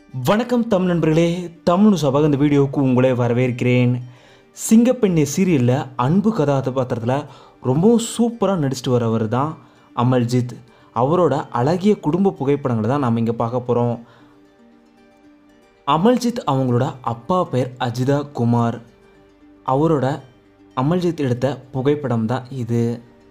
வணக்கம் தமிழ் நண்பர்களே தமிழ் சபாக இந்த வீடியோவுக்கு உங்களை வரவேற்கிறேன் சிங்கப்பெண்ணை சீரியலில் அன்பு கதாபாத்திரத்தில் ரொம்பவும் சூப்பராக நடிச்சிட்டு வரவர் தான் அமல்ஜித் அவரோட அழகிய குடும்ப புகைப்படங்களை தான் நாம் இங்கே பார்க்க போகிறோம் அமல்ஜித் அவங்களோட அப்பா பெயர் அஜிதா குமார் அவரோட அமல்ஜித் எடுத்த புகைப்படம் தான் இது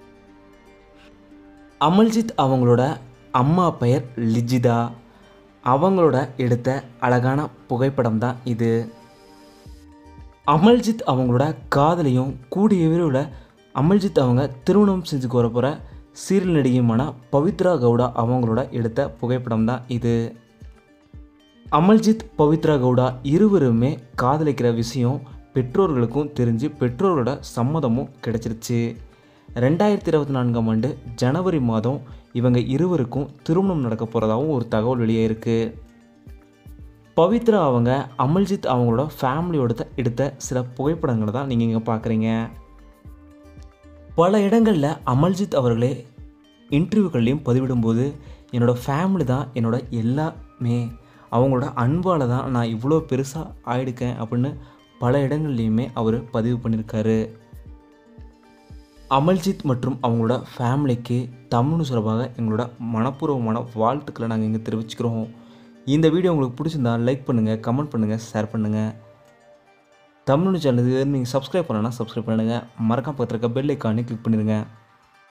அமல்ஜித் அவங்களோட அம்மா பெயர் லிஜிதா அவங்களோட எடுத்த அழகான புகைப்படம் தான் இது அமல்ஜித் அவங்களோட காதலையும் கூடிய விரைவில் அமல்ஜித் அவங்க திருமணம் செஞ்சுக்கு வர போகிற சீரியல் நடிகையுமான பவித்ரா கவுடா அவங்களோட எடுத்த புகைப்படம் தான் இது அமல்ஜித் பவித்ரா கவுடா இருவருமே காதலிக்கிற விஷயம் பெற்றோர்களுக்கும் தெரிஞ்சு பெற்றோர்களோட சம்மதமும் கிடைச்சிருச்சு ரெண்டாயிரத்தி இருபத்தி நான்காம் ஆண்டு ஜனவரி மாதம் இவங்க இருவருக்கும் திருமணம் நடக்க போகிறதாகவும் ஒரு தகவல் வெளியே இருக்குது பவித்ரா அவங்க அமல்ஜித் அவங்களோட ஃபேமிலியோட எடுத்த சில புகைப்படங்களை தான் நீங்கள் இங்கே பார்க்குறீங்க பல இடங்களில் அமல்ஜித் அவர்களே இன்டர்வியூக்கள்லையும் பதிவிடும்போது என்னோடய ஃபேமிலி தான் என்னோட எல்லாமே அவங்களோட அன்பால் தான் நான் இவ்வளோ பெருசாக ஆயிடுக்கேன் அப்படின்னு பல இடங்கள்லையுமே அவர் பதிவு பண்ணியிருக்காரு அமல்ஜித் மற்றும் அவங்களோட ஃபேமிலிக்கு தமிழ் சார்பாக எங்களோட மனப்பூர்வமான வாழ்த்துக்களை நாங்கள் இங்கே தெரிவிச்சுக்கிறோம் இந்த வீடியோ உங்களுக்கு பிடிச்சிருந்தா லைக் பண்ணுங்கள் கமெண்ட் பண்ணுங்கள் ஷேர் பண்ணுங்கள் தமிழ் சேனலுக்கு நீங்கள் சப்ஸ்கிரைப் பண்ணலன்னா சப்ஸ்கிரைப் பண்ணுங்கள் மறக்காம பக்கத்தில் இருக்க பெல் ஐக்கானே கிளிக் பண்ணிடுங்க